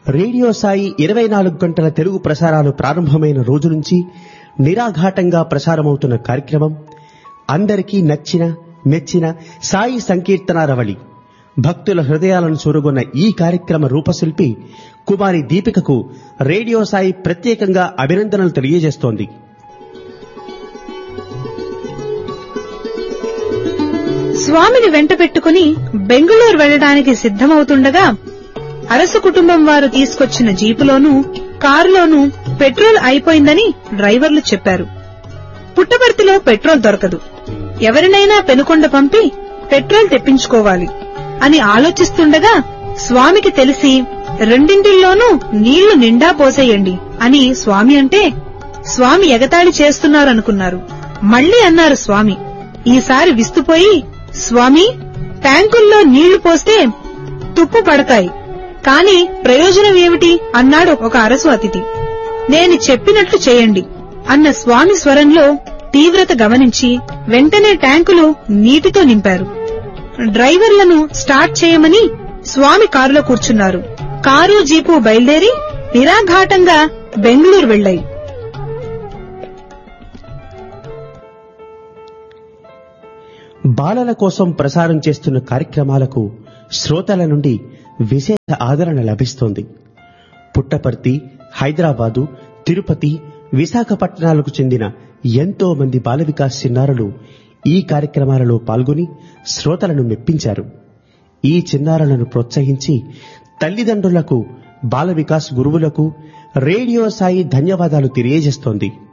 radio Sai ఇరవై నాలుగు గంటల తెలుగు ప్రసారాలు ప్రారంభమైన రోజు నుంచి నిరాఘాటంగా ప్రసారమవుతున్న కార్యక్రమం అందరికీ నచ్చిన మెచ్చిన సాయి సంకీర్తనారవళి భక్తుల హృదయాలను చూరగొన్న ఈ కార్యక్రమ రూపశిల్పి కుమారి దీపికకు రేడియో సాయి ప్రత్యేకంగా అభినందనలు తెలియజేస్తోంది స్వామిని వెంట పెట్టుకుని బెంగుళూరు వెళ్లడానికి సిద్ధమవుతుండగా అరసు కుటుంబం వారు తీసుకొచ్చిన జీపులోనూ కారులోనూ పెట్రోల్ అయిపోయిందని డ్రైవర్లు చెప్పారు పుట్టపర్తిలో పెట్రోల్ దొరకదు ఎవరినైనా పెనుకొండ పంపి పెట్రోల్ తెప్పించుకోవాలి అని ఆలోచిస్తుండగా స్వామికి తెలిసి రెండింటిల్లోనూ నీళ్లు నిండా పోసేయండి అని స్వామి అంటే స్వామి ఎగతాళి చేస్తున్నారనుకున్నారు మళ్ళీ అన్నారు స్వామి ఈసారి విస్తుపోయి స్వామి ట్యాంకుల్లో నీళ్లు పోస్తే తుప్పు పడతాయి కాని ప్రయోజనం ఏమిటి అన్నాడు ఒక అరసు అతిథి నేను చెప్పినట్లు చేయండి అన్న స్వామి స్వరంలో తీవ్రత గమనించి వెంటనే ట్యాంకులు నీటితో నింపారు డ్రైవర్లను స్టార్ట్ చేయమని స్వామి కారులో కూర్చున్నారు కారు జీపు బయలుదేరి నిరాఘాటంగా బెంగళూరు వెళ్లాయి బాలల కోసం ప్రసారం చేస్తున్న కార్యక్రమాలకు శ్రోతల నుండి విశేష ఆదరణ లభిస్తోంది పుట్టపర్తి హైదరాబాదు తిరుపతి విశాఖపట్నాలకు చెందిన ఎంతో మంది బాల వికాస్ చిన్నారులు ఈ కార్యక్రమాలలో పాల్గొని శ్రోతలను మెప్పించారు ఈ చిన్నారులను ప్రోత్సహించి తల్లిదండ్రులకు బాల వికాస్ గురువులకు రేడియో సాయి ధన్యవాదాలు తెలియజేస్తోంది